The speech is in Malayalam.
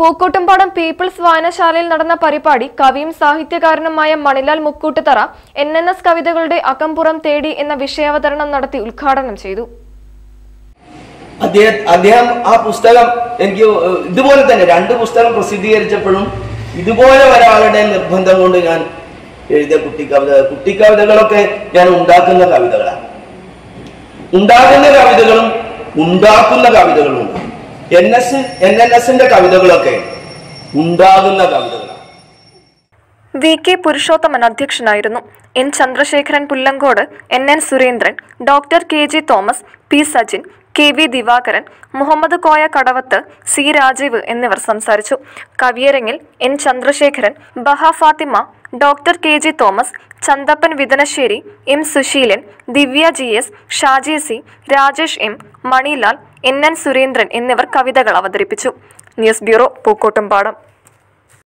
പൂക്കോട്ടുംപാടം പീപ്പിൾസ് വായനശാലയിൽ നടന്ന പരിപാടി കവിയും സാഹിത്യകാരനുമായ Manilal Mukkoottuthara N N S കവിതകളുടെ അകംപുറം തേടി എന്ന വിഷയാവതരണം നടത്തി ഉദ്ഘാടനം ചെയ്തു അദ്ദേഹം അദ്ദേഹം ആ പുസ്തകം എനിക്ക് ഏഹ്, ഇതുപോലെ തന്നെ രണ്ട് പുസ്തകം പ്രസിദ്ധീകരിച്ചപ്പോഴും ഇതുപോലെ ഒരാളുടെ നിർബന്ധം കൊണ്ട് ഞാൻ എഴുതിയ കുട്ടിക്കവിത കുട്ടിക്കവിതകളൊക്കെ ഞാൻ ഉണ്ടാക്കുന്ന കവിതകളാണ് ഉണ്ടാകുന്ന കവിതകളും ഉണ്ടാക്കുന്ന കവിതകളും ഉണ്ട് എൻ എസ് എൻ എൻ എസിന്റെ കവിതകളൊക്കെ ഉണ്ടാകുന്ന കവിതകളാണ് വി കെ പുരുഷോത്തമൻ അധ്യക്ഷനായിരുന്നു N Chandrasekharan Pullangode N N Surendran doctor K G Thomas P Sajin K V Divakaran Muhammad Koya Kadavath C Rajeev എന്നിവർ സംസാരിച്ചു കവിയരങ്ങിൽ N Chandrasekharan Baha Fathima doctor K G Thomas Chanthappan Vithanassery M Susheelan Divya G S Shaji C Rajesh M Manilal N N Surendran എന്നിവർ കവിതകൾ അവതരിപ്പിച്ചു ന്യൂസ് ബ്യൂറോ പൂക്കോട്ടുംപാടം